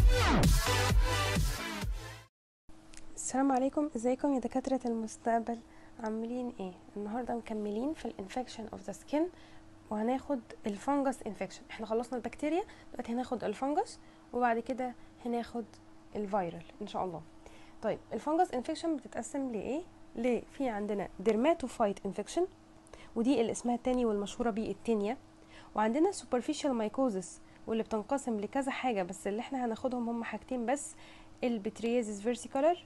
السلام عليكم ازيكم يا دكاترة المستقبل عاملين ايه النهاردة مكملين في الانفكشن اوف ذا سكين وهناخد الفنجس انفكشن احنا خلصنا البكتيريا دلوقتي هناخد الفنجس وبعد كده هناخد الفيرال ان شاء الله طيب الفنجس انفكشن بتتقسم لايه ليه في عندنا ديرماتوفايت انفكشن ودي اللي اسمها التاني والمشهورة بيه التينيا وعندنا سوبرفيشال مايكوزس واللي بتنقسم لكذا حاجة بس اللي احنا هناخدهم هم حاجتين بس البتريازيس فيرسيكولر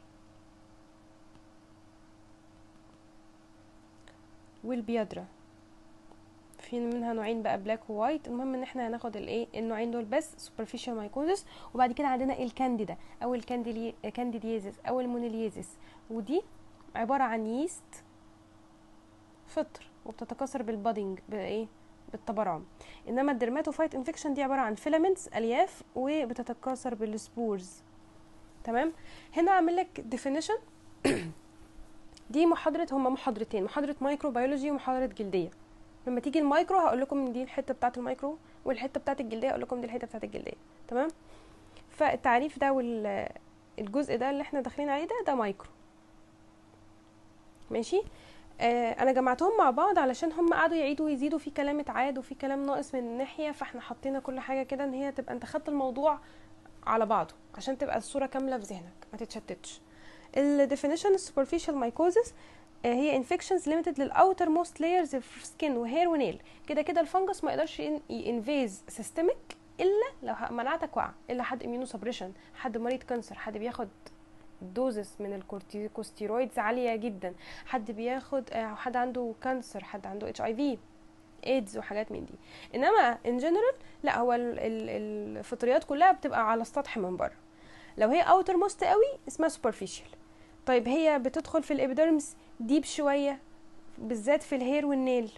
والبيادرا في منها نوعين بقى بلاك ووايت المهم ان احنا هناخد الايه النوعين دول بس سوبرفيشال مايكوزس وبعد كده عندنا الكانديدا او الكانديلي كانديديزيس او المونيليزيس ودي عباره عن ييست فطر وبتتكاثر بالبادنج بايه بالتبرعم انما الدرماتوفايت انفكشن دي عباره عن فيلامنتس الياف وبتتكاثر بالسبورز تمام هنا اعمل لك ديفينيشن دي محاضرة هما محاضرتين محاضرة مايكرو بيولوجي ومحاضرة جلدية لما تيجي المايكرو هقول لكم ان دي الحتة بتاعة المايكرو والحتة بتاعة الجلدية هقول لكم دي الحتة بتاعة الجلدية تمام فالتعريف ده والجزء ده اللي احنا داخلين عليه ده ده مايكرو ماشي آه انا جمعتهم مع بعض علشان هم قعدوا يعيدوا ويزيدوا في كلام اتعاد وفي كلام ناقص من الناحية فاحنا حطينا كل حاجة كده ان هي تبقى انت خدت الموضوع على بعضه عشان تبقى الصورة كاملة في ذهنك ما تتشتتش الديفينيشن السوبرفيشال مايكوزس هي انفكشنز ليميتد للاوتر موست لايرز في سكين وهير ونيل كده كده الفنجس ما يقدرش ينفيز سيستمك الا لو مناعتك واقعه الا حد اميونو سبريشن حد مريض كانسر حد بياخد دوزس من الكورتيكوستيرويدز عاليه جدا حد بياخد حد عنده كانسر حد عنده اتش اي في ايدز وحاجات من دي انما ان جنرال لا هو الفطريات كلها بتبقى على السطح من بره لو هي اوتر موست قوي اسمها سوبرفيشال طيب هي بتدخل في الابيدرمس ديب شويه بالذات في الهير والنيل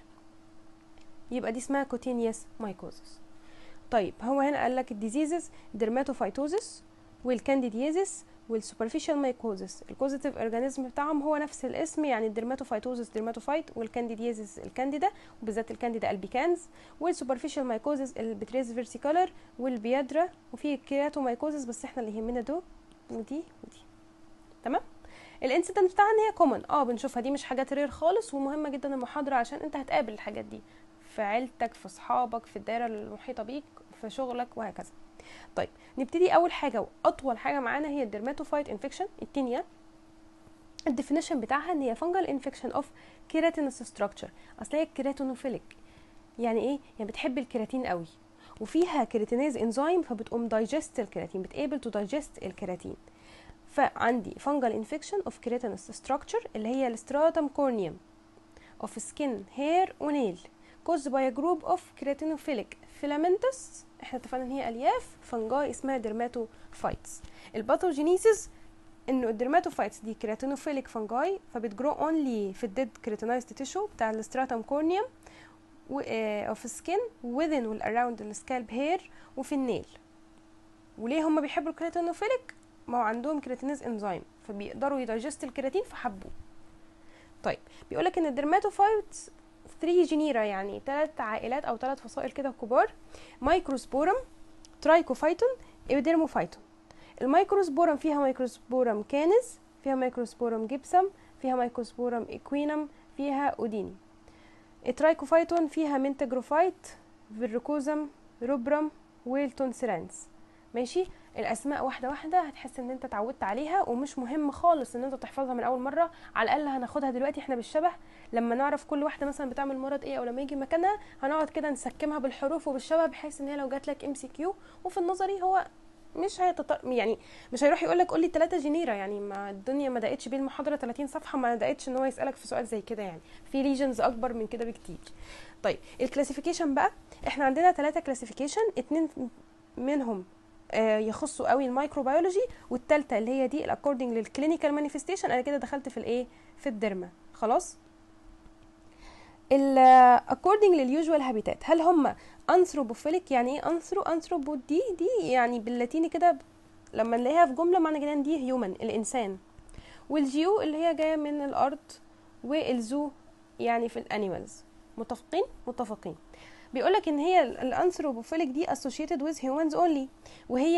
يبقى دي اسمها كوتينيوس مايكوزس طيب هو هنا قال لك الديزيزز ديرماتوفايتوزس والكانديديزيس والسوبرفيشال مايكوزس الكوزيتيف اورجانيزم بتاعهم هو نفس الاسم يعني الديرماتوفايتوزس ديرماتوفايت والكانديديزيس الكانديدا وبالذات الكانديدا البيكانز والسوبرفيشال مايكوزس البتريز فيرسيكولر والبيادرا وفي الكيراتومايكوزس بس احنا اللي يهمنا دول ودي ودي تمام الانسيدنت بتاعها ان هي كومن اه بنشوفها دي مش حاجات رير خالص ومهمه جدا المحاضره عشان انت هتقابل الحاجات دي في عيلتك في اصحابك في الدايره المحيطه بيك في شغلك وهكذا طيب نبتدي اول حاجه واطول حاجه معانا هي الدرماتوفايت انفكشن التينيا الديفينيشن بتاعها ان هي فانجل انفكشن اوف كيراتينس ستراكشر اصل هي كيراتينوفيليك يعني ايه يعني بتحب الكيراتين قوي وفيها كيراتينيز انزيم فبتقوم دايجست الكيراتين بتقبل تو دايجست الكيراتين فعندي فانجل انفكشن اوف كيراتينس ستراكشر اللي هي الستراتم كورنيوم اوف سكين هير ونيل caused by a group of keratinophilic filamentous احنا اتفقنا ان هي الياف فنجاي اسمها ديرماتوفايتس الباثوجينيسيس انه الديرماتوفايتس دي كيراتينوفيليك فنجاي فبتجرو اونلي في الديد كيراتينايزد تيشو بتاع الستراتم كورنيوم اوف سكين within وال around السكالب هير وفي النيل وليه هم بيحبوا الكيراتينوفيليك ما هو عندهم كيراتينيز انزيم فبيقدروا يدايجست الكيراتين فحبوه طيب بيقولك ان الدرماتوفايتس 3 جينيرا يعني ثلاث عائلات او ثلاث فصائل كده كبار مايكروسبورم ترايكوفايتون ايوديرموفايتون المايكروسبورم فيها مايكروسبورم كانز فيها مايكروسبورم جيبسم فيها مايكروسبورم اكوينم فيها اوديني الترايكوفايتون فيها منتجروفايت فيركوزم روبرم ويلتونسيرانس ماشي الاسماء واحده واحده هتحس ان انت اتعودت عليها ومش مهم خالص ان انت تحفظها من اول مره على الاقل هناخدها دلوقتي احنا بالشبه لما نعرف كل واحده مثلا بتعمل مرض ايه او لما يجي مكانها هنقعد كده نسكمها بالحروف وبالشبه بحيث ان هي لو جات لك ام سي كيو وفي النظري هو مش هيتط... يعني مش هيروح يقول لك قول لي 3 جنيره يعني ما الدنيا ما دقتش بيه المحاضره 30 صفحه ما دقتش ان هو يسالك في سؤال زي كده يعني في ليجنز اكبر من كده بكتير طيب الكلاسيفيكيشن بقى احنا عندنا ثلاثه كلاسيفيكيشن اتنين منهم يخصوا قوي الميكروبيولوجي والثالثه اللي هي دي الاكوردنج للكلينيكال مانيفستيشن انا كده دخلت في الايه في الدرما خلاص اكوردنج لليوجوال هابيتات هل هم انثروبوفيليك يعني ايه انثرو انثروبو دي دي يعني باللاتيني كده لما نلاقيها في جمله معنى كده ان دي هيومن الانسان والجيو اللي هي جايه من الارض والزو يعني في الانيمالز متفقين متفقين بيقولك ان هي الانثروبوفيليك دي associated with humans only وهي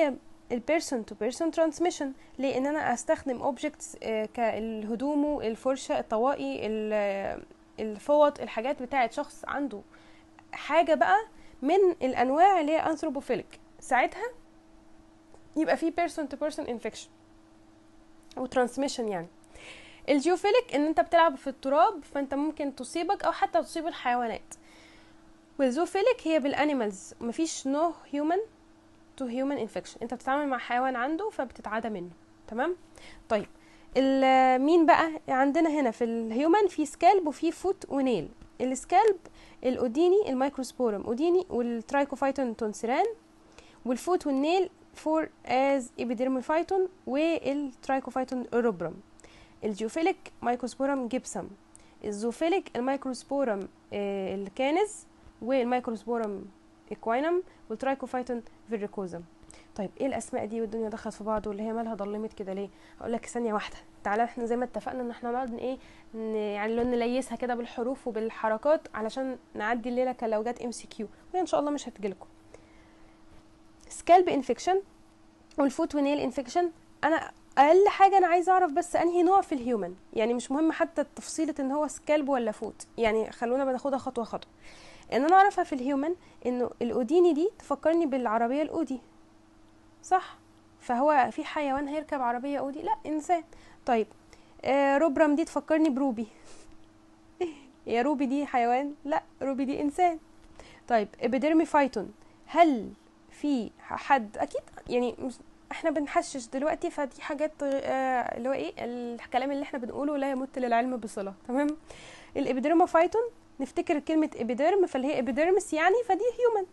البيرسون تو بيرسون ترانسميشن ليه ان انا استخدم اوبجكتس كالهدوم الفرشه الطواقي ال- الفوط الحاجات بتاعه شخص عنده حاجه بقى من الانواع اللي هي انثروبوفيليك ساعتها يبقى في بيرسون تو بيرسون انفكشن وترانسميشن يعني الجيوفيليك ان انت بتلعب في التراب فانت ممكن تصيبك او حتى تصيب الحيوانات والزوفيليك هي بالانيمالز مفيش نو هيومن تو هيومن انفكشن انت بتتعامل مع حيوان عنده فبتتعدى منه تمام طيب ال- مين بقى عندنا هنا في الهيومن في سكالب وفي فوت ونيل السكالب الاوديني الميكروسبورم اوديني والترايكوفايتون تونسيران والفوت والنيل فور از ايبيديرميفايتون والترايكوفايتون اوروبرم الجيوفيليك مايكروسبورم جيبسم الزوفيليك الميكروسبورم آه، الكانز والميكروسبورم اكوينم والترايكوفايتون فيريكوزم طيب ايه الاسماء دي والدنيا دخلت في بعض واللي هي مالها ضلمت كده ليه هقول لك ثانيه واحده تعالى احنا زي ما اتفقنا ان احنا نقعد ن- ايه ن- يعني لو نليسها كده بالحروف وبالحركات علشان نعدي الليله كان لو جت ام سي كيو وهي ان شاء الله مش هتجيلكم سكالب انفكشن والفوت ونيل انفكشن انا اقل حاجه انا عايزه اعرف بس انهي نوع في الهيومن يعني مش مهم حتى تفصيله ان هو سكالب ولا فوت يعني خلونا بناخدها خطوه خطوه ان انا اعرفها في الهيومن انه الاوديني دي تفكرني بالعربيه الاودي صح فهو في حيوان هيركب عربيه اودي لا انسان طيب آه روبرام دي تفكرني بروبي يا روبي دي حيوان لا روبي دي انسان طيب ابيديرمي فايتون هل في حد اكيد يعني مش احنا بنحشش دلوقتي فدي حاجات آه، اللي هو ايه الكلام اللي احنا بنقوله لا يمت للعلم بصله تمام الابيديرما فايتون نفتكر كلمة ابيديرم فاللي هي ابيديرمس يعني فدي هيومن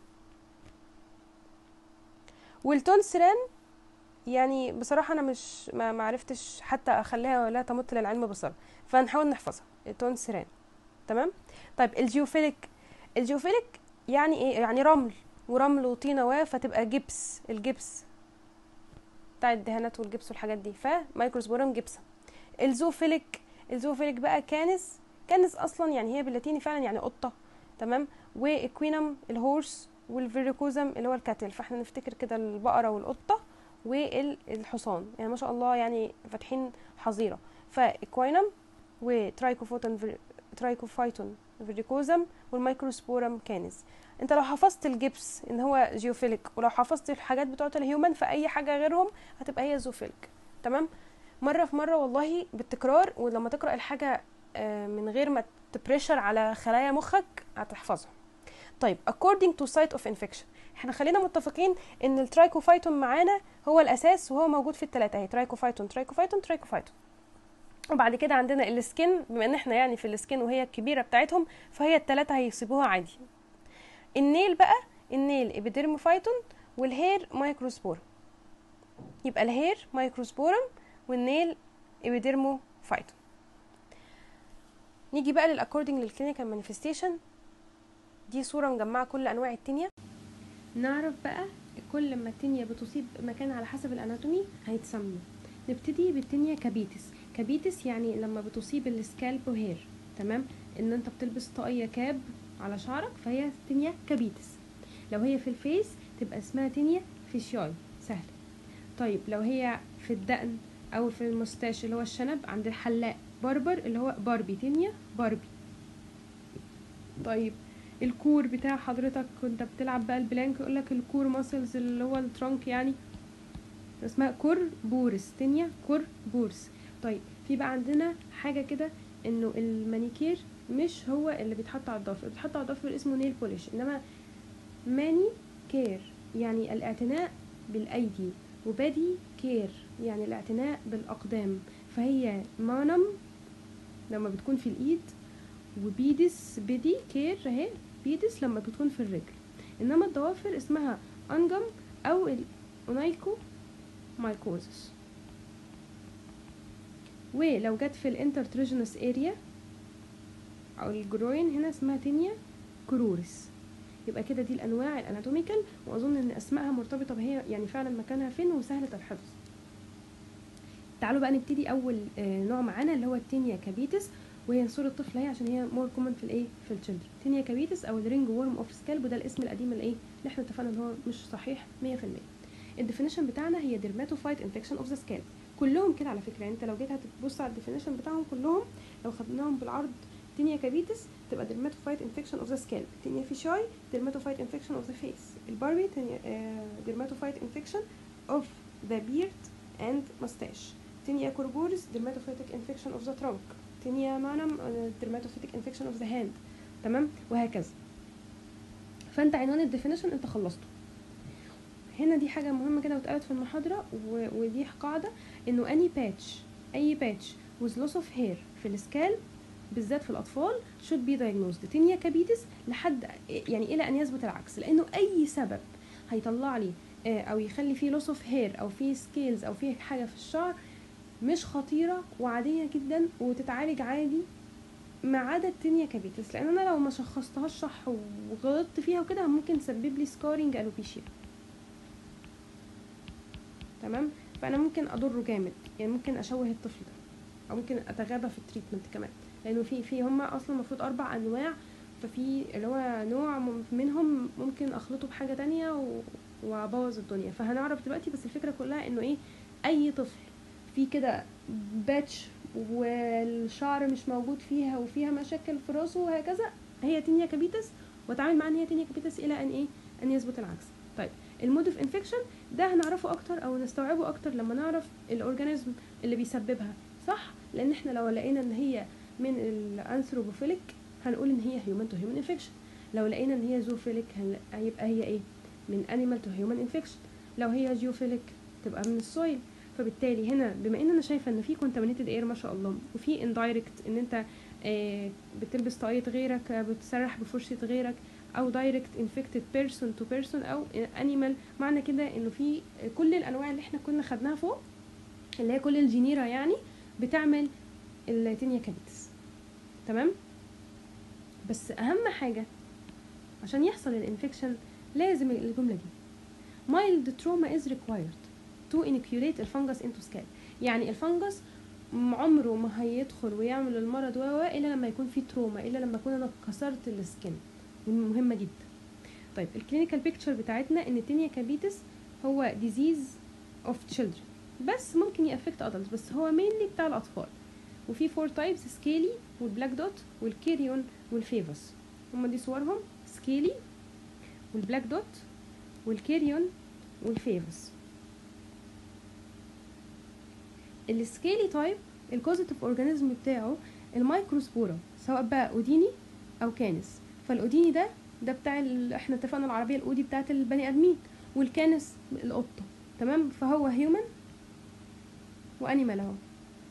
والتونسران يعني بصراحة أنا مش ما معرفتش حتى أخليها ولا تمت للعلم بصله فهنحاول نحفظها التونسران تمام طيب الجيوفيليك الجيوفيليك يعني ايه يعني رمل ورمل وطينة و فتبقى جبس الجبس بتاع الدهانات والجبس والحاجات دي فمايكروسبورم جبسة الزوفيليك الزوفيليك بقى كانس كانس اصلا يعني هي باللاتيني فعلا يعني قطه تمام واكوينم الهورس والفيريكوزم اللي هو الكاتل فاحنا نفتكر كده البقره والقطه والحصان يعني ما شاء الله يعني فاتحين حظيره فاكوينم وترايكوفوتون فير... ترايكوفايتون فيريكوزم والميكروسبورم كانس انت لو حفظت الجبس ان هو جيوفيليك ولو حفظت الحاجات بتوعه الهيومن فاي حاجه غيرهم هتبقى هي زوفيليك تمام مره في مره والله بالتكرار ولما تقرا الحاجه آه، من غير ما تبريشر على خلايا مخك هتحفظها طيب according to site of infection احنا خلينا متفقين ان الترايكوفايتون معانا هو الاساس وهو موجود في الثلاثه اهي ترايكوفايتون ترايكوفايتون ترايكوفايتون وبعد كده عندنا السكين بما ان احنا يعني في السكين وهي الكبيره بتاعتهم فهي الثلاثه هيصيبوها عادي النيل بقى النيل ابيديرموفايتون والهير مايكروسبورم يبقى الهير مايكروسبورم والنيل ابيديرموفايتون نيجي بقى للاكوردنج للكلينيكال مانيفستيشن دي صوره مجمعه كل انواع التينيا نعرف بقى كل ما التينيا بتصيب مكان على حسب الاناتومي هيتسمى نبتدي بالتينيا كابيتس كابيتس يعني لما بتصيب السكالب وهير تمام ان انت بتلبس طاقيه كاب على شعرك فهي تينيا كابيتس لو هي في الفيس تبقى اسمها تينيا فيشياي سهل طيب لو هي في الدقن او في المستاش اللي هو الشنب عند الحلاق باربر اللي هو باربي تينيا باربي طيب الكور بتاع حضرتك كنت بتلعب بقى البلانك يقول لك الكور ماسلز اللي هو الترانك يعني اسمها كور بورس تينيا كور بورس طيب في بقى عندنا حاجه كده انه المانيكير مش هو اللي بيتحط على الضفر بيتحط على الضفر اسمه نيل بوليش انما ماني كير يعني الاعتناء بالايدي وبادي كير يعني الاعتناء بالاقدام فهي مانم لما بتكون في الايد وبيدس بدي كير اهي بيدس لما بتكون في الرجل انما الضوافر اسمها انجم او الاونايكو مايكوزس ولو جت في الانترتريجنس اريا او الجروين هنا اسمها تينيا كرورس يبقى كده دي الانواع الاناتوميكال واظن ان اسمائها مرتبطه بهي يعني فعلا مكانها فين وسهله الحفظ تعالوا بقى نبتدي اول آه، نوع معانا اللي هو التينيا كابيتس وهي صورة طفل اهي عشان هي مور كومن في الايه في التشيلدرن تينيا كابيتس او الرينج وورم اوف سكالب وده الاسم القديم الايه اللي احنا اتفقنا ان هو مش صحيح 100% الديفينيشن بتاعنا هي dermatophyte infection of the scalp كلهم كده على فكره يعني انت لو جيت هتبص على الديفينيشن بتاعهم كلهم لو خدناهم بالعرض تينيا كابيتس تبقى dermatophyte infection of the scalp تينيا فيشاي dermatophyte infection of the face الباربي تينيا uh, dermatophyte infection of the beard and mustache تينيا كوربورس dermatophytic infection of the trunk تينيا مانم uh, dermatophytic infection of the hand تمام وهكذا فانت عنوان الديفينيشن انت خلصته هنا دي حاجه مهمه كده واتقالت في المحاضره و... ودي قاعده انه اني باتش اي باتش with loss of hair في السكال بالذات في الاطفال should be diagnosed تينيا كابيتس لحد يعني الى ان يثبت العكس لانه اي سبب هيطلع لي آه، او يخلي فيه loss of hair او فيه سكيلز او فيه حاجه في الشعر مش خطيره وعاديه جدا وتتعالج عادي ما عدا التينيا كابيتس لان انا لو ما شخصتهاش صح وغلطت فيها وكده ممكن تسبب لي سكارينج الوبيشيا تمام فانا ممكن اضره جامد يعني ممكن اشوه الطفل ده او ممكن اتغابى في التريتمنت كمان لانه في في هما اصلا المفروض اربع انواع ففي اللي هو نوع م- منهم ممكن اخلطه بحاجه تانية و- وابوظ الدنيا فهنعرف دلوقتي بس الفكره كلها انه ايه اي طفل في كده باتش والشعر مش موجود فيها وفيها مشاكل في راسه وهكذا هي تينيا كابيتس واتعامل معاها ان هي تينيا كابيتس الى ان ايه ان يثبت العكس طيب المود اوف انفكشن ده هنعرفه اكتر او نستوعبه اكتر لما نعرف الاورجانيزم اللي بيسببها صح لان احنا لو لقينا ان هي من الانثروبوفيليك هنقول ان هي هيومن تو هيومن انفكشن لو لقينا ان هي زوفيليك هيبقى هي ايه من انيمال تو هيومن انفكشن لو هي جيوفيليك تبقى من السويل فبالتالي هنا بما ان انا شايفه ان في كونتامينيتد اير ما شاء الله وفي اندايركت ان انت آه، بتلبس طاقية غيرك آه، بتسرح بفرشة غيرك او دايركت انفكتد بيرسون تو بيرسون او انيمال معنى كده انه في كل الانواع اللي احنا كنا خدناها فوق اللي هي كل الجينيرا يعني بتعمل التينيا كابيتس تمام بس اهم حاجه عشان يحصل الانفكشن لازم الجمله دي mild trauma is required to inoculate الفنجس into scalp يعني الفنجس م- عمره ما هيدخل ويعمل المرض و و الا لما يكون في تروما الا لما اكون انا كسرت السكن مهمه جدا طيب الكلينيكال بيكتشر بتاعتنا ان التينيا كابيتس هو ديزيز اوف children بس ممكن يأفكت ادلتس بس هو مينلي بتاع الاطفال وفي فور تايبس سكيلي والبلاك دوت والكيريون والفيفوس هما دي صورهم سكيلي والبلاك دوت والكيريون والفيفوس السكيلي تايب الكوزيتيف اورجانيزم بتاعه المايكروسبورا سواء بقى اوديني او كانس فالاوديني ده ده بتاع ال... احنا اتفقنا العربيه الاودي بتاعت البني ادمين والكانس القطه تمام فهو هيومن وانيمال اهو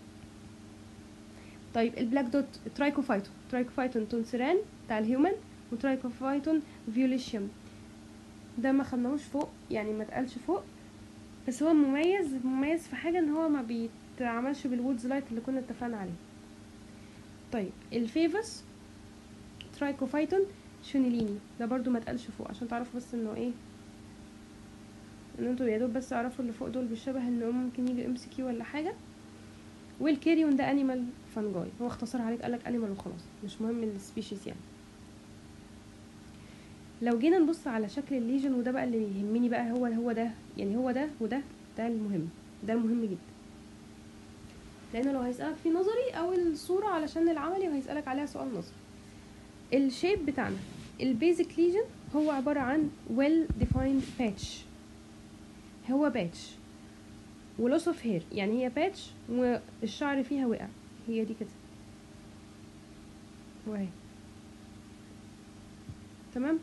طيب البلاك دوت ترايكوفايتون ترايكوفايتون تونسيران بتاع الهيومن وترايكوفايتون فيوليشيوم ده ما خدناهوش فوق يعني ما اتقالش فوق بس هو مميز مميز في حاجه ان هو ما بيتعملش بالوودز لايت اللي كنا اتفقنا عليه طيب الفيفس ترايكوفايتون شونيليني ده برضو ما اتقالش فوق عشان تعرفوا بس انه ايه ان انتوا يا دوب بس تعرفوا اللي فوق دول بالشبه ان هم ممكن يجي ام سي كيو ولا حاجه والكيريون ده انيمال فانجاي هو اختصر عليك قالك انيمال وخلاص مش مهم السبيشيز يعني لو جينا نبص على شكل الليجن وده بقى اللي يهمني بقى هو هو ده يعني هو ده وده ده المهم ده المهم جدا لانه لو هيسألك في نظري او الصورة علشان العملي وهيسألك عليها سؤال نظري الشيب بتاعنا البيزك ليجن هو عبارة عن well defined patch هو باتش ولوس اوف هير يعني هي باتش والشعر فيها وقع هي دي كده وهي تمام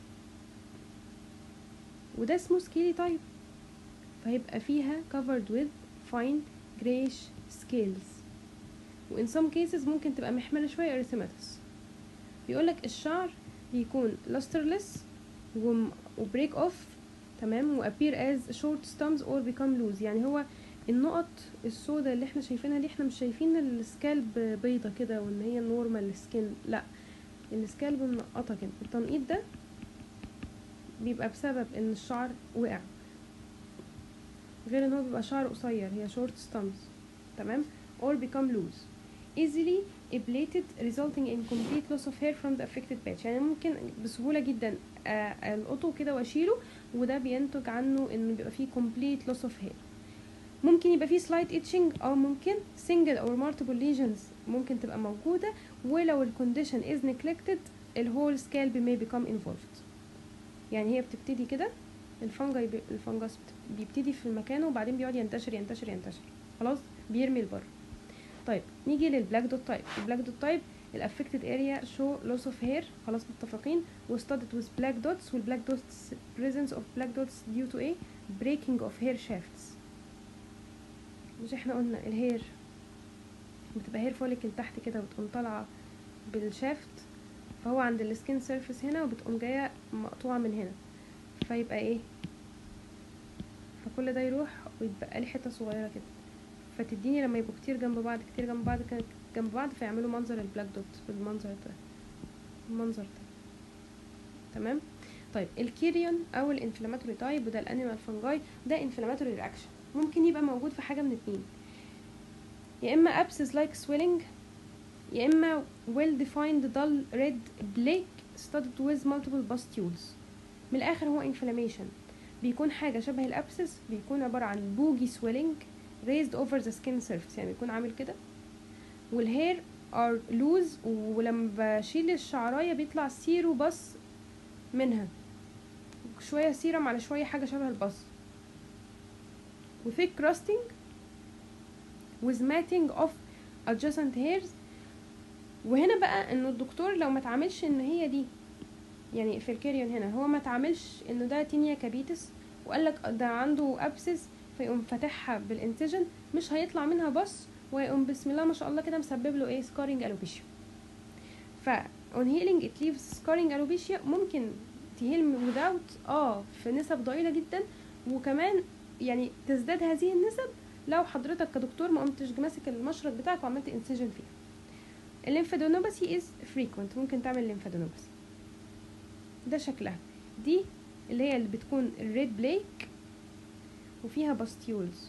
وده اسمه سكيلي تايب فهيبقى فيها covered with fine grayish scales و in some cases ممكن تبقى محملة شوية erythematous بيقولك الشعر بيكون lusterless و break off تمام و appear as short stems or become loose يعني هو النقط السوداء اللي احنا شايفينها دي احنا مش شايفين السكالب بيضة كده وان هي نورمال سكين لا السكالب منقطة كده التنقيط ده بيبقى بسبب ان الشعر وقع غير ان هو بيبقى شعر قصير هي short stems تمام or become loose easily ablated resulting in complete loss of hair from the affected patch يعني ممكن بسهولة جدا آه، القطه كده واشيله وده بينتج عنه انه بيبقى فيه complete loss of hair ممكن يبقى فيه slight itching او ممكن single or multiple lesions ممكن تبقى موجودة ولو ال condition is neglected ال whole scalp may become involved يعني هي بتبتدي كده الفنجي بي... الفنجس بت- بيبتدي في مكانه وبعدين بيقعد ينتشر ينتشر ينتشر خلاص بيرمي لبره طيب نيجي للبلاك دوت تايب البلاك دوت تايب الافكتد اريا شو لوس اوف هير خلاص متفقين وستادت with black dots والبلاك dots presence of black dots due to a breaking of hair shafts مش احنا قلنا الهير بتبقى هير فوليكل تحت كده وتقوم طالعه بالشافت فهو عند السكين سيرفيس هنا وبتقوم جايه مقطوعه من هنا فيبقى ايه فكل ده يروح ويتبقى لي حته صغيره كده فتديني لما يبقوا كتير جنب بعض كتير جنب بعض كده جنب بعض فيعملوا منظر البلاك دوت بالمنظر ده المنظر ده تمام طيب الكيريون او الانفلاماتوري تايب وده الانيمال فانجاي ده انفلاماتوري رياكشن ممكن يبقى موجود في حاجه من اتنين يا اما abscess like swelling يا اما well defined dull red black studded with multiple pustules من الاخر هو inflammation بيكون حاجه شبه الابسس بيكون عباره عن بوجي swelling raised over the skin surface يعني بيكون عامل كده والهير are loose ولما بشيل الشعرايه بيطلع سيرو بس منها شويه سيرم على شويه حاجه شبه البص وثيك crusting with matting of adjacent hairs وهنا بقى انه الدكتور لو ما تعاملش ان هي دي يعني في الكاريون هنا هو ما تعاملش انه ده تينيا كابيتس وقال لك ده عنده ابسس فيقوم فاتحها بالانتجن مش هيطلع منها بص ويقوم بسم الله ما شاء الله كده مسبب له ايه سكارينج الوبيشيا ف on healing it leaves scarring alopecia ممكن تهيل without اه في نسب ضئيلة جدا وكمان يعني تزداد هذه النسب لو حضرتك كدكتور ما قمتش ماسك المشرط بتاعك وعملت انسجن فيها الليمفادينوباثي از frequent ممكن تعمل ليمفادينوباثي ده شكلها دي اللي هي اللي بتكون الريد بليك وفيها باستيولز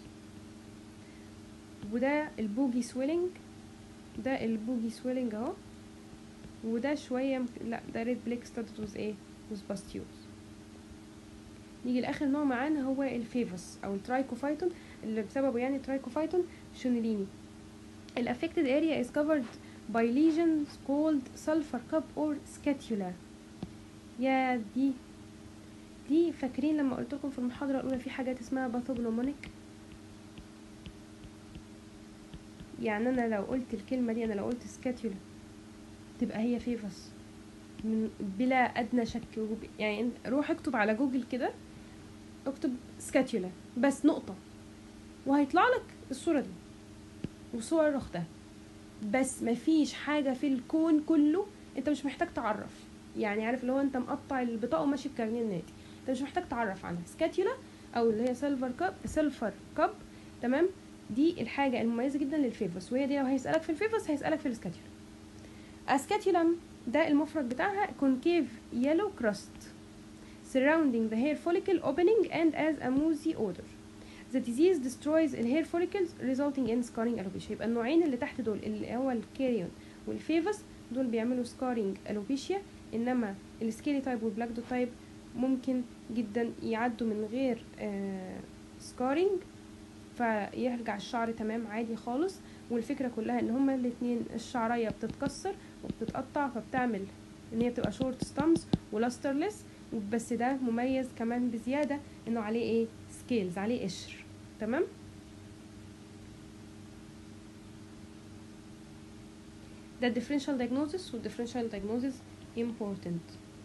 وده البوجي سويلنج ده البوجي سويلنج اهو وده شوية مك- لا ده ريد بليك ستارتد وز ايه وز باستيولز نيجي لاخر نوع معانا هو الفيفوس او الترايكوفايتون اللي بسببه يعني ترايكوفايتون شونيليني الافكتد اريا is covered by lesions called sulfur cup or scatula يا دي دي فاكرين لما قلت لكم في المحاضرة الأولى في حاجات اسمها باثوجنومونيك يعني أنا لو قلت الكلمة دي أنا لو قلت سكاتيولا تبقى هي فيفس من بلا أدنى شك وب- يعني انت روح اكتب على جوجل كده اكتب سكاتيولا بس نقطة وهيطلع لك الصورة دي وصور أختها بس مفيش حاجة في الكون كله انت مش محتاج تعرف يعني عارف اللي هو انت مقطع البطاقة وماشي بكارنيه النادي انت مش محتاج تعرف عنها سكاتيولا او اللي هي سيلفر كاب سيلفر كاب تمام دي الحاجة المميزة جدا للفيفوس وهي دي لو هيسألك في الفيفوس هيسألك في السكاتيولا اسكاتيولم ده المفرد بتاعها concave yellow crust surrounding the hair follicle opening and as a moussy odor The disease destroys the hair follicles resulting in scarring alopecia يبقى النوعين اللي تحت دول اللي هو الكاريون والفيفوس دول بيعملوا scarring alopecia انما السكيلي تايب والبلاك دو تايب ممكن جدا يعدوا من غير آه سكارينج فيرجع الشعر تمام عادي خالص والفكره كلها ان هما الاتنين الشعريه بتتكسر وبتتقطع فبتعمل ان هي بتبقى شورت ستامز ولاسترلس بس ده مميز كمان بزياده انه عليه ايه سكيلز عليه قشر تمام ده differential diagnosis و differential diagnosis important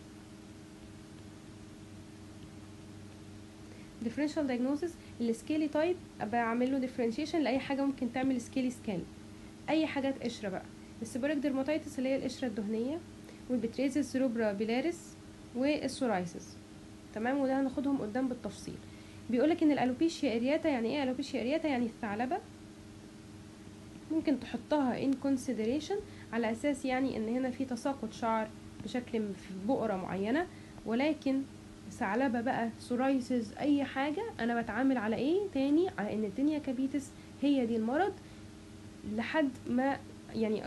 differential diagnosis السكيلي تايب بعمل له differentiation لاي حاجه ممكن تعمل سكيلي سكال اي حاجات قشره بقى السيبوريك ديرماتيتس اللي هي القشره الدهنيه والبتريزس روبرا بيلاريس والسورايسيس تمام وده هناخدهم قدام بالتفصيل بيقولك ان الالوبيشيا ارياتا يعني ايه الوبيشيا ارياتا يعني الثعلبه ممكن تحطها in consideration على اساس يعني ان هنا في تساقط شعر بشكل م- في بؤرة معينة ولكن ثعلبة بقى سورايسز اي حاجة انا بتعامل على ايه تاني على ان الدنيا كابيتس هي دي المرض لحد ما يعني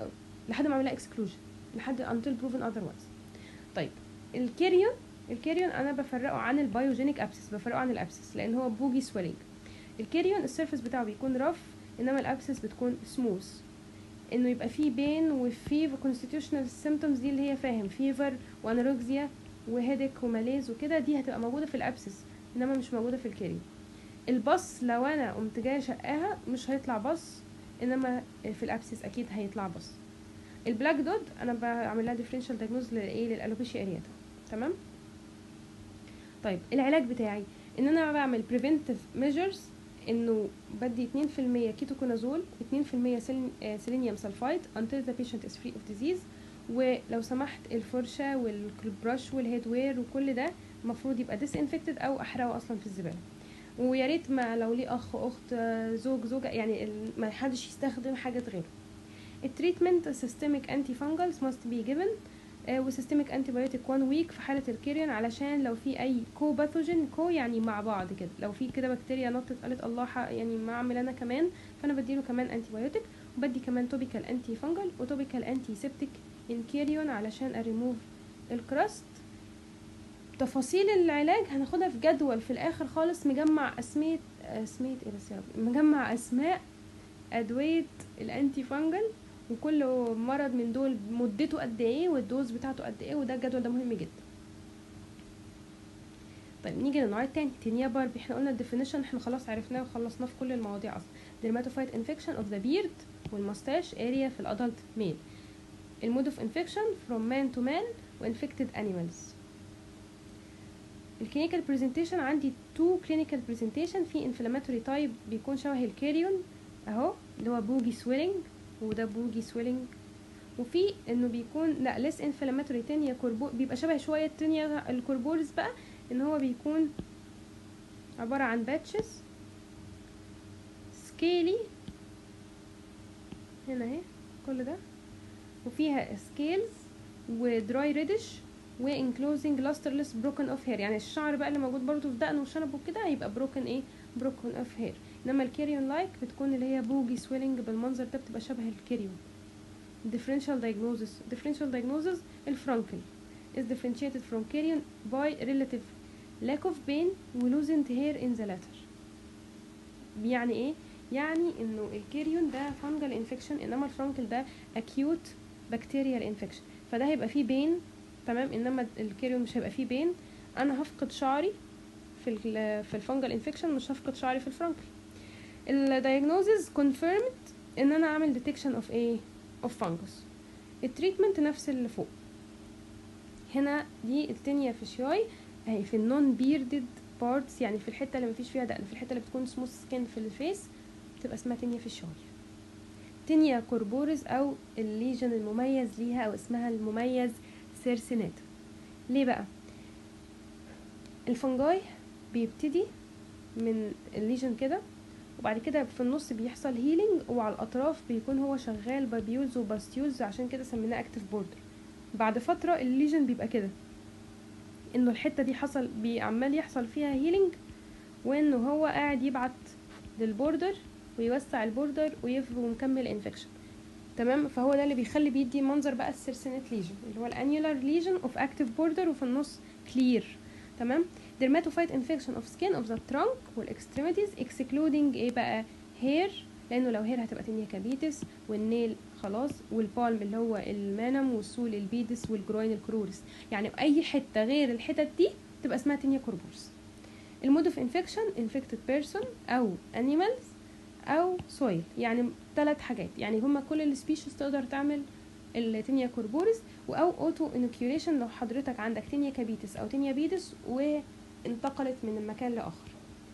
لحد ما اعملها اكسكلوجن لحد until proven otherwise طيب الكيريون الكيريون انا بفرقه عن البايوجينيك ابسس بفرقه عن الابسس لان هو بوجي سويلنج الكيريون السيرفيس بتاعه بيكون رف انما الابسس بتكون سموث انه يبقى فيه بين وفي constitutional symptoms دي اللي هي فاهم فيفر وانوركسيا وهيدك وماليز وكده دي هتبقى موجوده في الابسس انما مش موجوده في الكيريون البص لو انا قمت جايه شقاها مش هيطلع بص انما في الابسس اكيد هيطلع بص البلاك دود انا بعمل لها ديفرنشال دايجنوز للايه للالوبيشيا ارياتا تمام طيب العلاج بتاعي ان انا بعمل preventive measures انه بدي 2% كيتوكونازول 2% سيلينيوم سلفايد until the patient is free of disease ولو سمحت الفرشة والبرش والهيد وير وكل ده المفروض يبقى disinfected او احرقه اصلا في الزبالة ويا ريت ما لو ليه اخ اخت زوج زوجة يعني ما حدش يستخدم حاجة غيره التريتمنت systemic antifungals must be given وسيستميك انتي بايوتيك 1 ويك في حاله الكيريون علشان لو في اي كو باثوجين كو يعني مع بعض كده لو في كده بكتيريا نطت قالت الله يعني ما اعمل انا كمان فانا بديله كمان انتي بايوتيك وبدي كمان توبيكال انتي فانجل وتوبيكال انتي سيبتيك ان كيريون علشان اريموف الكراست تفاصيل العلاج هناخدها في جدول في الاخر خالص مجمع اسمية اسمية ايه بس يا رب مجمع اسماء ادوية الانتي فانجل وكل مرض من دول مدته قد ايه والدوز بتاعته قد ايه وده الجدول ده مهم جدا طيب نيجي للنوع التاني تينيا باربي احنا قلنا الديفينيشن احنا خلاص عرفناه وخلصناه في كل المواضيع اصلا dermatophyte infection of the beard والمستاش area في الادلت ميل المود اوف انفكشن from man to man وانفكتد animals الكلينيكال برزنتيشن عندي تو كلينيكال برزنتيشن في انفلاماتوري تايب بيكون شبه الكاريون اهو اللي هو بوجي سويلنج وده بوجي سويلنج وفي انه بيكون لا ليس انفلاماتوري تانية كوربو بيبقى شبه شويه تانية الكوربورز بقى ان هو بيكون عباره عن باتشز سكيلي هنا اهي كل ده وفيها سكيلز ودراي ريدش وانكلوزنج لاسترلس بروكن اوف هير يعني الشعر بقى اللي موجود برضو في دقن وشنب وكده هيبقى بروكن ايه بروكن اوف هير انما الكيريون لايك بتكون اللي هي بوجي سويلنج بالمنظر ده بتبقى شبه الكيريون differential diagnosis differential diagnosis الفرانكل is differentiated from carrion by relative lack of pain و loosened hair in the latter يعني ايه يعني انه الكيريون ده فانجل انفكشن انما الفرانكل ده acute bacterial infection فده هيبقى فيه بين تمام انما الكيريون مش هيبقى فيه بين انا هفقد شعري في ال في الفانجل انفكشن مش هفقد شعري في الفرانكل الدايجنوزز confirmed ان انا اعمل ديتكشن اوف ايه اوف فانجس التريتمنت نفس اللي فوق هنا دي التينيا فيشياي اهي في النون بيردد بارتس يعني في الحته اللي مفيش فيها دقن في الحته اللي بتكون سموث سكين في الفيس بتبقى اسمها تينيا فيشياي تينيا كوربورز او الليجن المميز ليها او اسمها المميز سيرسينات ليه بقى الفنجاي بيبتدي من الليجن كده وبعد كده في النص بيحصل هيلينج وعلى الاطراف بيكون هو شغال بابيولز وباستيولز عشان كده سميناه اكتف بوردر بعد فتره الليجن بيبقى كده انه الحته دي حصل عمال يحصل فيها هيلينج وانه هو قاعد يبعت للبوردر ويوسع البوردر ويفضل ومكمل انفكشن تمام فهو ده اللي بيخلي بيدي منظر بقى السيرسينيت ليجن اللي هو الانيولار ليجن اوف اكتف بوردر وفي النص كلير تمام dermatophyte infection of skin of the trunk والاكستريميتيز excluding ايه بقى hair لانه لو هير هتبقى تنيا كابيتس والنيل خلاص والبالم اللي هو المانم والسول البيدس والجروين الكرورس يعني اي حته غير الحتت دي تبقى اسمها تنيا كوربورس المود اوف انفكشن infected person او animals او soil يعني ثلاث حاجات يعني هما كل السبيشيز تقدر تعمل التينيا كوربورس او اوتو انوكيوليشن لو حضرتك عندك تينيا كابيتس او تينيا بيدس وانتقلت من مكان لاخر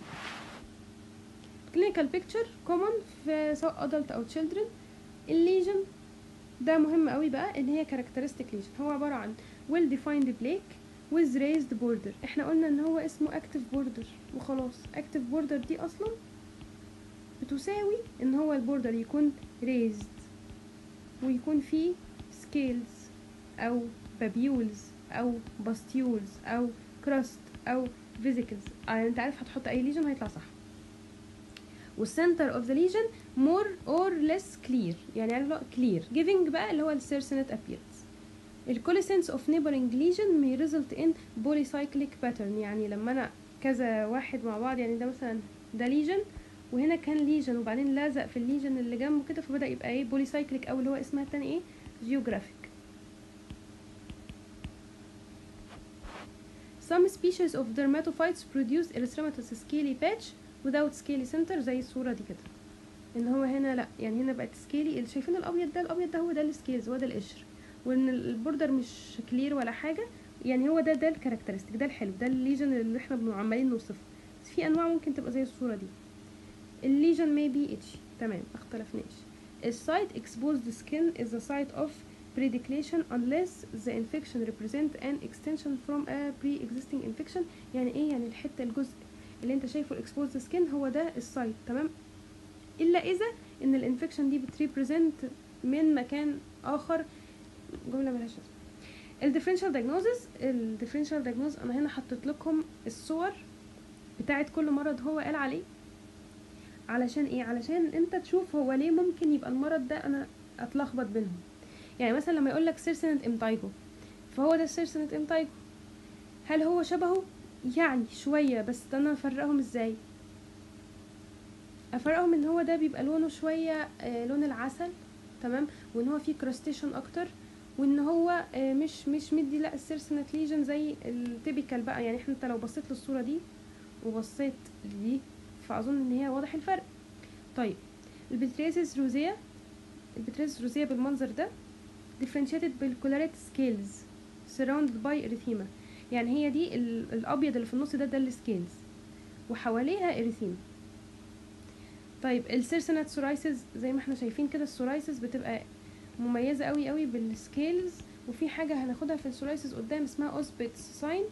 كلينيكال بيكتشر كومن في سواء ادلت او تشيلدرن الليجن ده مهم قوي بقى ان هي كاركترستيك ليجن هو عباره عن ويل ديفايند بليك with raised border احنا قلنا ان هو اسمه اكتف بوردر وخلاص اكتف بوردر دي اصلا بتساوي ان هو البوردر يكون raised ويكون فيه سكيلز او بابيولز او باستيولز او كراست او فيزيكلز يعني انت عارف هتحط اي ليجن هيطلع صح والcenter of the lesion more or less clear يعني يعني clear giving بقى اللي هو السيرسنت appearance الكوليسنس of neighboring lesion may result in polycyclic pattern يعني لما انا كذا واحد مع بعض يعني ده مثلا ده ليجن وهنا كان ليجن وبعدين لازق في الليجن اللي جنبه كده فبدا يبقى ايه بوليسايكليك او اللي هو اسمها التاني ايه جيوغرافيك Some species of dermatophytes produce erythematous scaly patch without scaly center زي الصورة دي كده ان هو هنا لا يعني هنا بقت سكيلي شايفين الابيض ده الابيض ده هو ده السكيلز هو ده القشر وان البوردر مش كلير ولا حاجة يعني هو ده ده الكاركترستيك ده الحلو ده الليجن اللي احنا بنبقى عمالين نوصفه بس في انواع ممكن تبقى زي الصورة دي الليجن may be itchy تمام اختلفناش السايت exposed skin is a site of predilection unless the infection represent an extension from a pre-existing infection يعني ايه يعني الحته الجزء اللي انت شايفه الاكسبوزد سكين هو ده السايت تمام الا اذا ان الانفكشن دي بتريبريزنت من مكان اخر جمله ملهاش لازمه الديفرنشال دايجنوزس الديفرنشال دايجنوز انا هنا حطيت لكم الصور بتاعت كل مرض هو قال عليه علشان ايه علشان انت تشوف هو ليه ممكن يبقى المرض ده انا اتلخبط بينهم يعني مثلا لما يقول لك سيرسنت امتايجو فهو ده سيرسنت امتايجو هل هو شبهه يعني شويه بس ده انا افرقهم ازاي افرقهم ان هو ده بيبقى لونه شويه آه لون العسل تمام وان هو فيه كراستيشن اكتر وان هو آه مش مش مدي لا السيرسنت ليجن زي التيبيكال بقى يعني احنا انت لو بصيت للصوره دي وبصيت لدي فاظن ان هي واضح الفرق طيب البتريسيس روزيا البتريسيس روزيا بالمنظر ده differentiated بالكولاريت سكيلز surrounded by erythema يعني هي دي الابيض اللي في النص ده ده السكيلز وحواليها اريثيما طيب السيرسنات سورايسز زي ما احنا شايفين كده السورايسز بتبقى مميزه قوي قوي بالسكيلز وفي حاجه هناخدها في السورايسز قدام اسمها اوسبيتس ساين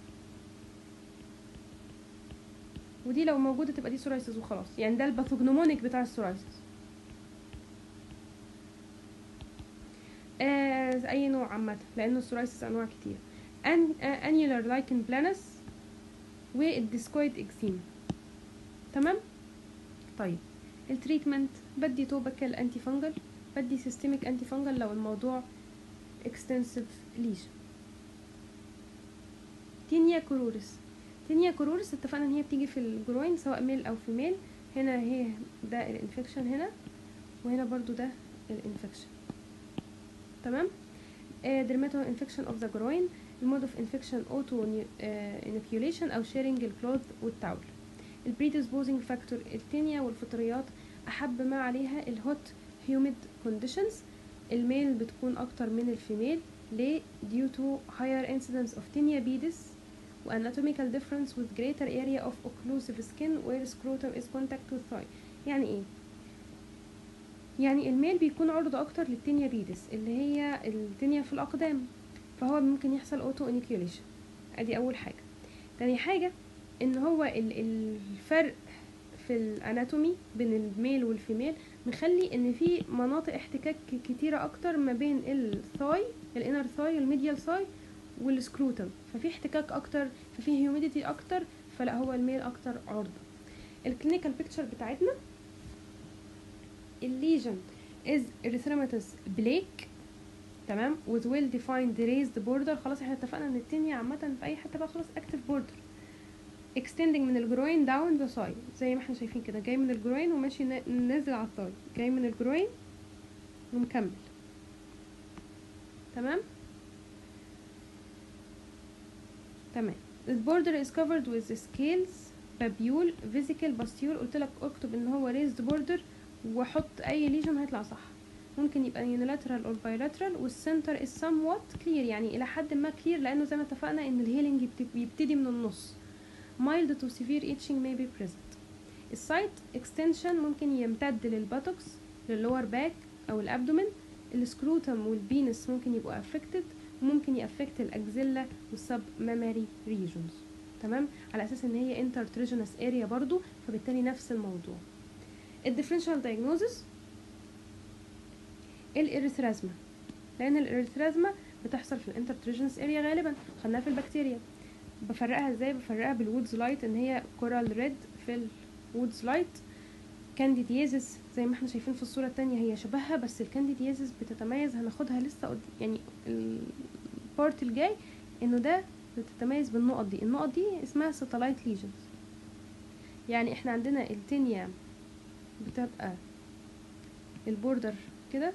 ودي لو موجوده تبقى دي سورايسز وخلاص يعني ده الباثوجنومونيك بتاع السورايسز آه اي نوع عامه لانه السورايسز انواع كتير ان انيولار لايكن بلانس والديسكويد اكزيما تمام طيب التريتمنت بدي توبكال انتي فانجل بدي سيستميك انتي فانجل لو الموضوع اكستنسيف ليجن تينيا كورورس تينيا كورورس اتفقنا ان هي بتيجي في الجروين سواء ميل او فيميل هنا هي ده الانفكشن هنا وهنا برضو ده الانفكشن تمام درماتو انفكشن اوف ذا جروين المود اوف انفكشن اوتو انوكيوليشن او شيرنج الكلوث والتاول البريدisposing فاكتور التينيا والفطريات احب ما عليها الهوت هيوميد كونديشنز الميل بتكون اكتر من الفيميل ليه due to higher incidence of tinea pedis anatomical difference with greater area of occlusive skin where scrotum is contact with thigh يعني ايه يعني الميل بيكون عرضة اكتر للتينيا بيدس اللي هي التينيا في الاقدام فهو ممكن يحصل اوتو انيكيوليشن ادي اول حاجة تاني حاجة ان هو الفرق في الاناتومي بين الميل والفيميل مخلي ان في مناطق احتكاك كتيرة اكتر ما بين الثاي الانر ثاي الميديال ثاي والسكروتم ففي احتكاك اكتر ففي هيوميديتي اكتر فلا هو الميل اكتر عرضة الكلينيكال بيكتشر بتاعتنا الليجن is erythematous black تمام with well defined raised border خلاص احنا اتفقنا ان التينيا عامة في اي حتة بقى خلاص active border extending من الجروين down the side زي ما احنا شايفين كده جاي من الجروين وماشي نازل على الثاي جاي من الجروين ومكمل تمام تمام البوردر is covered with scales babule vesicle bastule قلت لك اكتب ان هو raised border واحط اي ليجن هيطلع صح ممكن يبقى unilateral or bilateral والسنتر is somewhat clear يعني الى حد ما clear لانه زي ما اتفقنا ان الهيلينج بيبتدي من النص mild to severe itching may be present السايت extension ممكن يمتد للباتوكس للور باك او الابدومين السكروتم والبينس ممكن يبقوا affected وممكن يأفكت الاكزيلا والسب ماماري ريجونز تمام على اساس ان هي انتر تريجونس اريا برضو فبالتالي نفس الموضوع الديفرنشال دايجنوزس الاريثرازما لان الاريثرازما بتحصل في الانتر تريجونس اريا غالبا خدناها في البكتيريا بفرقها ازاي بفرقها بالوودز لايت ان هي كورال ريد في الوودز لايت كانديديازيس زي ما احنا شايفين في الصورة التانية هي شبهها بس الكانديديازيس بتتميز هناخدها لسه قد يعني البارت الجاي انه ده بتتميز بالنقط دي النقط دي اسمها ساتلايت ليجنز يعني احنا عندنا التينيا بتبقى البوردر كده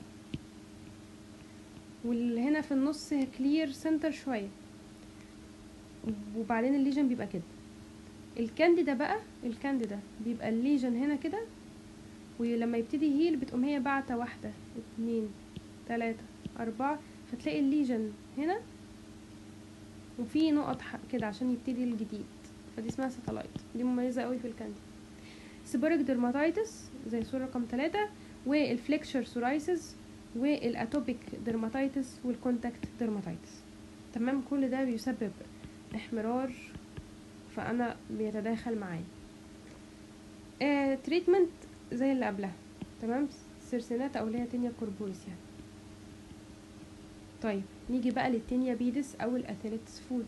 واللي هنا في النص كلير سنتر شوية وبعدين الليجن بيبقى كده الكانديدا بقى الكانديدا بيبقى الليجن هنا كده ولما يبتدي يهيل بتقوم هي بعتة واحدة اتنين تلاتة أربعة فتلاقي الليجن هنا وفي نقط ح- كده عشان يبتدي الجديد فدي اسمها ساتلايت دي مميزة قوي في الكانديدا سيبوريك ديرماتايتس زي صورة رقم تلاتة والفليكشر سورايسز والاتوبيك ديرماتايتس والكونتاكت ديرماتايتس تمام كل ده بيسبب احمرار فانا بيتداخل معايا آه تريتمنت زي اللي قبلها تمام سيرسينات او اللي هي تينيا كوربوريس يعني طيب نيجي بقى للتينيا بيدس او الاثيليتس فود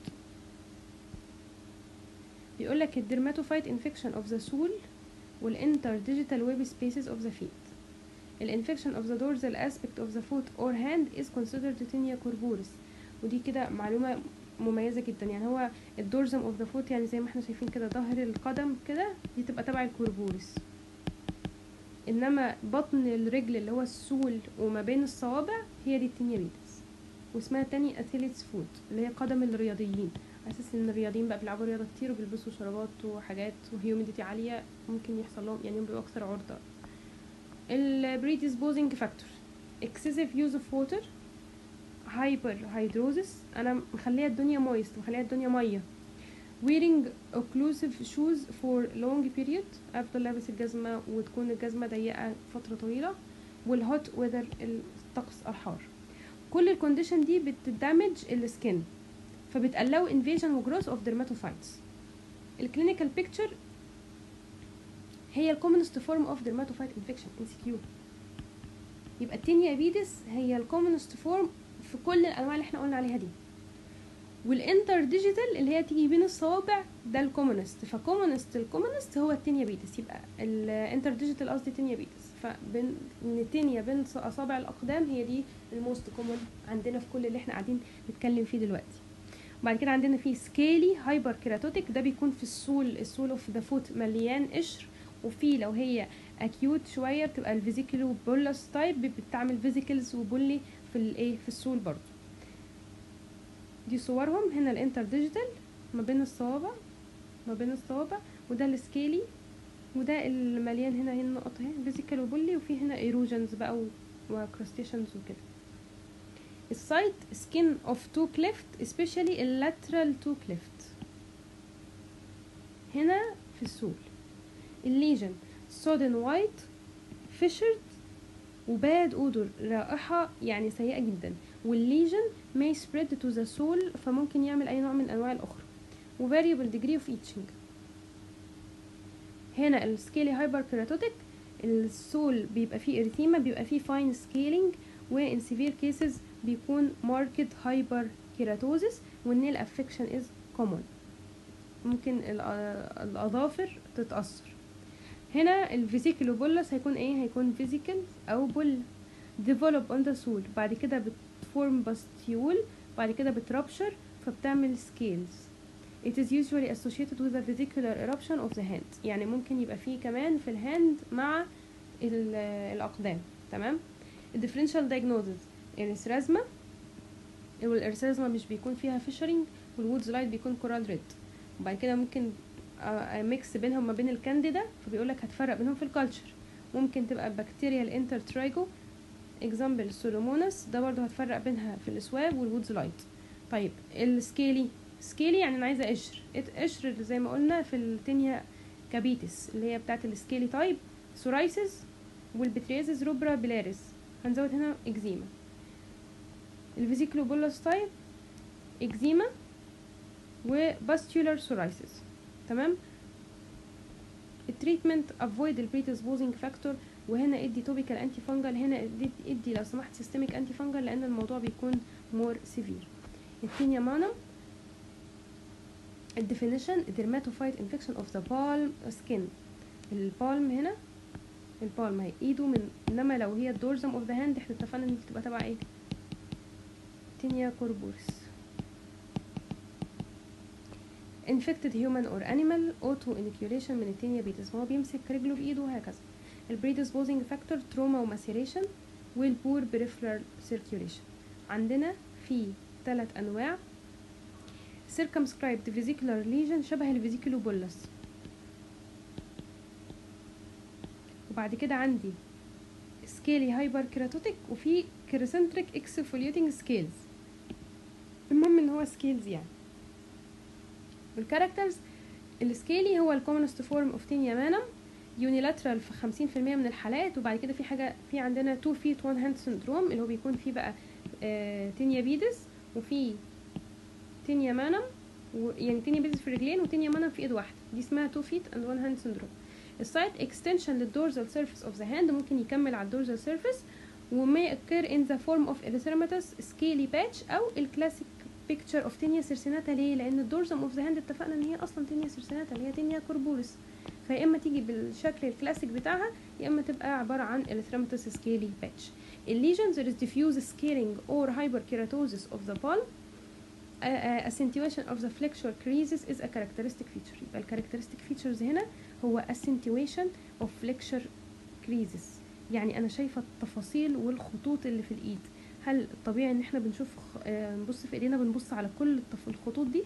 بيقول لك الدرماتوفايت انفكشن اوف ذا سول والانتر ديجيتال ويب سبيسز اوف ذا فيت الانفكشن اوف ذا dorsal aspect of the foot or hand is considered tinea corporis ودي كده معلومة مميزة جدا يعني هو الدورزم اوف ذا فوت يعني زي ما احنا شايفين كده ظهر القدم كده دي تبقى تبع الكوربورس انما بطن الرجل اللي هو السول وما بين الصوابع هي دي التينيابيتس واسمها تاني اثيليتس فوت اللي هي قدم الرياضيين على اساس ان الرياضيين بقى بيلعبوا رياضه كتير وبيلبسوا شرابات وحاجات وهيوميديتي عاليه ممكن يحصل لهم يعني بيبقوا اكثر عرضه البريديسبوزنج فاكتور excessive use of water هايبر هيدروزس انا مخليه الدنيا مويست مخليه الدنيا ميه wearing occlusive shoes for long period افضل لابس الجزمه وتكون الجزمه ضيقه فتره طويله والهوت ويذر الطقس الحار كل الكونديشن دي بتدمج السكن فبتقلو invasion وجروث اوف dermatophytes الكلينيكال بيكتشر هي الكومنست فورم اوف dermatophyte infection ام سي كيو يبقى التينيا بيدس هي الكومنست فورم في كل الانواع اللي احنا قلنا عليها دي والانتر ديجيتال اللي هي تيجي بين الصوابع ده الكومونست فكومونست الكومونست هو التينيا بيدس يبقى الانتر ديجيتال قصدي تينيا بيدس فبين ان التينيا بين اصابع الاقدام هي دي الموست كومون عندنا في كل اللي احنا قاعدين نتكلم فيه دلوقتي وبعد كده عندنا في سكيلي هايبر كيراتوتيك ده بيكون في السول السول اوف ذا فوت مليان قشر وفي لو هي اكيوت شويه بتبقى الفيزيكل بولس تايب بتعمل فيزيكلز وبولي في الايه في السول برضو دي صورهم هنا الانتر ديجيتال ما بين الصوابع ما بين الصوابع وده السكيلي وده المليان هنا هنا نقط اهي فيزيكال وبولي وفي هنا ايروجنز بقى وكراستيشنز وكده السايد سكين اوف تو كليفت especially اللاترال تو كليفت هنا في السول الليجن sodden white fissured وباد odor رائحة يعني سيئة جدا والليجن may spread to the soul فممكن يعمل أي نوع من أنواع الأخرى و variable degree of itching هنا السكيلي هايبر كيراتوتيك السول بيبقى فيه اريثيما بيبقى فيه fine scaling و in severe cases بيكون marked hyper keratosis والنيل affection is common ممكن الأظافر تتأثر هنا الفيزيكال بولس هيكون ايه هيكون فيزيكال او بول develop on the soul بعد كده بتفورم باستيول بعد كده بترابشر فبتعمل scales it is usually associated with a vesicular eruption of the hand يعني ممكن يبقى فيه كمان في الهاند مع الأقدام تمام الديفرنشال diagnosis الإرثرازما والإرثرازما مش بيكون فيها فيشرنج والوودز لايت بيكون كورال ريد وبعد كده ممكن ميكس بينهم ما بين الكانديدا فبيقول لك هتفرق بينهم في الكالتشر ممكن تبقى بكتيريا الانتر ترايجو اكزامبل سولوموناس ده برضو هتفرق بينها في الاسواب والوودز لايت طيب السكيلي سكيلي يعني انا عايزه قشر قشر زي ما قلنا في التينيا كابيتس اللي هي بتاعه السكيلي تايب سورايسيس والبتريازيس روبرا بيلاريس هنزود هنا اكزيما الفيزيكلوبولاس تايب اكزيما وباستيولار سورايسيس تمام التريتمنت افويد البريدisposing فاكتور وهنا ادي توبيكال انتي فانجل هنا ادي, ادي لو سمحت سيستميك انتي فانجل لان الموضوع بيكون مور سيفير التينيا مانا الديفينيشن dermatophyte infection of the palm skin البالم هنا البالم هي ايده من انما لو هي الدورزم اوف ذا هاند احنا اتفقنا ان دي تبقى تبع ايه تينيا كوربورس infected human or animal auto inoculation من التينيا بيتس هو بيمسك رجله بايده وهكذا البريدisposing فاكتور تروما وماسيريشن والبور peripheral circulation عندنا في ثلاث انواع circumscribed vesicular lesion شبه الفيزيكولو بولس وبعد كده عندي سكيلي هايبر كيراتوتيك وفي كيرسنتريك اكسفوليوتنج سكيلز المهم ان هو سكيلز يعني والكاركترز السكيلي هو الكومنست فورم اوف تينيا مانم يونيلاترال في خمسين في المية من الحالات وبعد كده في حاجة في عندنا تو فيت وان هاند سندروم اللي هو بيكون فيه بقى آه تينيا بيدس وفي تينيا مانم و- يعني تينيا بيدس في الرجلين وتينيا مانم في ايد واحدة دي اسمها تو فيت اند وان هاند سندروم السايت اكستنشن للدورزال سيرفيس اوف ذا هاند ممكن يكمل على الدورزال سيرفيس ومي occur in the form of erythematous scaly patch او الكلاسيك picture of tinea circinata ليه لان الدورزم اوف ذا هاند اتفقنا ان هي اصلا tinea circinata اللي هي tinea corporis فيا اما تيجي بالشكل الكلاسيك بتاعها يا اما تبقى عباره عن erythematous scaly patch الليجنز there is diffuse scaling or hyperkeratosis of the palm uh, uh, accentuation of the flexure creases is a characteristic feature يبقى ال characteristic features هنا هو accentuation of flexure creases يعني انا شايفه التفاصيل والخطوط اللي في الايد هل الطبيعي ان احنا بنشوف خ- آه، نبص في ايدينا بنبص على كل التف- الخطوط دي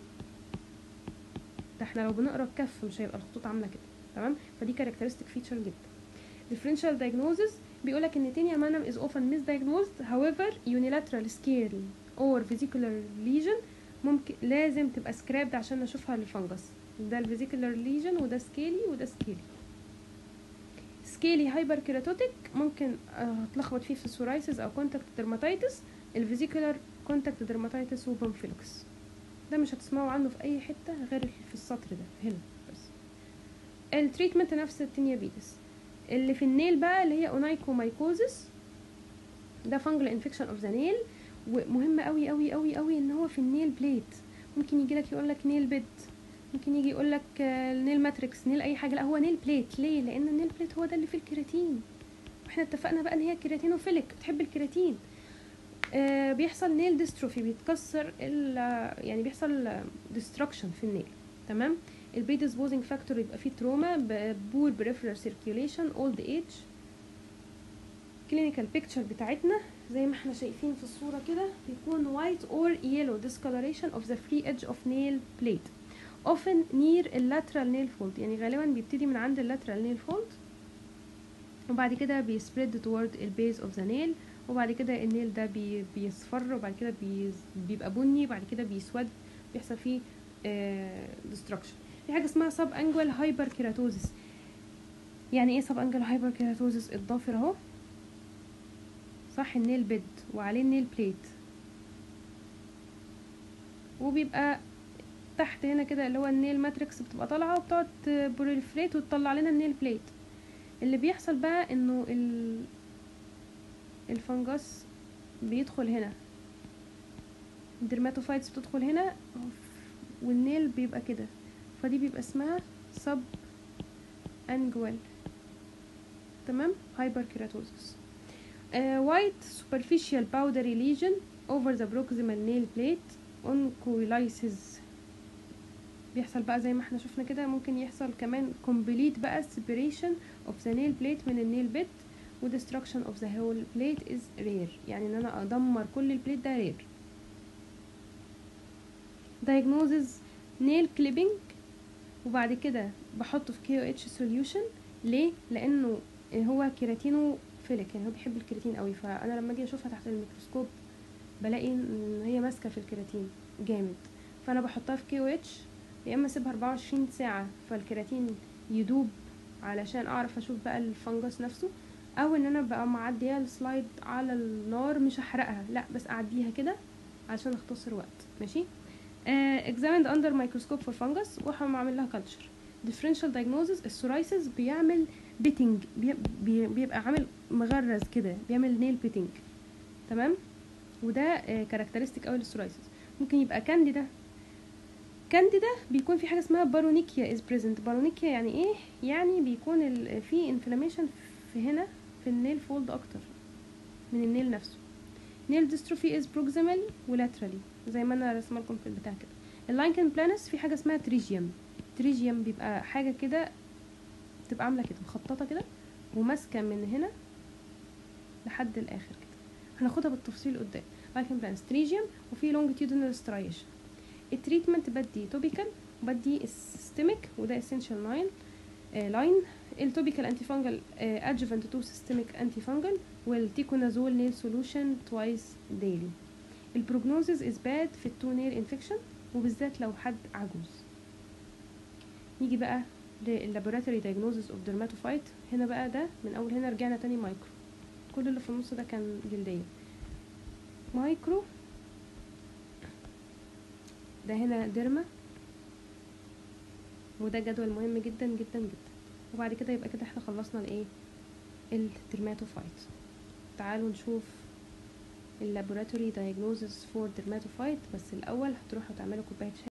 ده احنا لو بنقرا الكف مش هيبقى الخطوط عامله كده تمام فدي كاركترستيك فيتشر جدا differential diagnosis بيقولك ان تينيا مانم is often misdiagnosed however unilateral scale or vesicular lesion ممكن لازم تبقى سكرابد عشان نشوفها للفنجس ده الفيزيكولار ليجن وده سكيلي وده سكيلي سكيلي هايبر كيراتوتيك ممكن آه، هتلخبط فيه في السورايسيس او كونتاكت درماتيتس الفيزيكولار كونتاكت درماتيتس وبامفيلوكس ده مش هتسمعوا عنه في اي حته غير في السطر ده هنا بس التريتمنت نفس التينيابيتس اللي في النيل بقى اللي هي اونايكومايكوزس ده فانجل انفكشن اوف ذا نيل ومهم قوي قوي قوي قوي ان هو في النيل بليت ممكن يجي لك يقول لك نيل بيد ممكن يجي يقول لك نيل ماتريكس نيل اي حاجه لا هو نيل بليت ليه لان النيل بليت هو ده اللي فيه الكيراتين واحنا اتفقنا بقى ان هي كيراتينوفيليك بتحب الكيراتين آه بيحصل نيل ديستروفي بيتكسر ال- يعني بيحصل ديستركشن في النيل تمام البريدisposing فاكتور يبقى فيه تروما بور بريفرال سيركيوليشن اولد ايج كلينيكال بيكتشر بتاعتنا زي ما احنا شايفين في الصورة كده بيكون white or yellow discoloration of the free edge of nail plate often near lateral nail fold يعني غالبا بيبتدي من عند lateral nail fold وبعد كده بيسبريد toward البيز of the nail وبعد كده النيل ده بي بيصفر وبعد كده بي بيبقى بني وبعد كده بيسود بيحصل فيه آه destruction في حاجة اسمها sub angual hyperkeratosis يعني ايه sub angual hyperkeratosis الضافر اهو صح النيل بيد وعليه النيل بليت وبيبقى تحت هنا كده اللي هو النيل ماتريكس بتبقى طالعه وبتقعد بريفريت وتطلع لنا النيل بليت اللي بيحصل بقى انه ال الفنجس بيدخل هنا الدرماتوفايتس بتدخل هنا والنيل بيبقى كده فدي بيبقى اسمها سب انجوال تمام هايبر كيراتوزس وايت superficial powdery lesion over the proximal nail plate oncolysis بيحصل بقى زي ما احنا شفنا كده ممكن يحصل كمان complete بقى separation of the nail plate من النيل bit و destruction of the whole plate is rare يعني ان انا ادمر كل البليت ده rare diagnosis nail clipping وبعد كده بحطه في KOH solution ليه لانه هو كيراتينو فيلك يعني هو بيحب الكيراتين قوي فانا لما اجي اشوفها تحت الميكروسكوب بلاقي ان هي ماسكه في الكيراتين جامد فانا بحطها في كي او اتش يا اما اسيبها 24 ساعه فالكيراتين يدوب علشان اعرف اشوف بقى الفنجس نفسه او ان انا بقى معديها السلايد على النار مش هحرقها لا بس اعديها كده عشان اختصر وقت ماشي uh, examined under microscope for fungus وهعمل اعمل لها culture differential diagnosis السورايسيس بيعمل بيتنج بي بيبقى عامل مغرز كده بيعمل نيل بيتنج تمام وده كاركترستيك قوي للسورايسيس ممكن يبقى كانديدا كانديدا بيكون في حاجه اسمها بارونيكيا از بريزنت بارونيكيا يعني ايه يعني بيكون ال- في انفلاميشن في هنا في النيل فولد اكتر من النيل نفسه نيل ديستروفي از بروكسيمال ولاترالي زي ما انا رسمه لكم في البتاع كده اللاينكن بلانس في حاجه اسمها تريجيوم تريجيوم بيبقى حاجه كده تبقى عامله كده مخططه كده وماسكه من هنا لحد الاخر كده هناخدها بالتفصيل قدام لايكن بلانس تريجيوم وفي لونجيتيودنال سترايشن التريتمنت بدي توبيكال وبدي السيستميك وده اسينشال لاين لاين التوبيكال انتي فانجل ادجوفنت تو سيستميك انتي فانجل والتيكونازول نيل سولوشن توايس ديلي البروجنوزز از باد في التو نيل انفكشن وبالذات لو حد عجوز نيجي بقى لللابوراتوري دايجنوزز اوف ديرماتوفايت هنا بقى ده من اول هنا رجعنا تاني مايكرو كل اللي في النص ده كان جلديه مايكرو ده هنا ديرما وده جدول مهم جدا جدا جدا وبعد كده يبقى كده احنا خلصنا الايه الدرماتوفايت تعالوا نشوف اللابوراتوري دايجنوزز فور درماتوفايت بس الاول هتروحوا تعملوا كوبايه شاي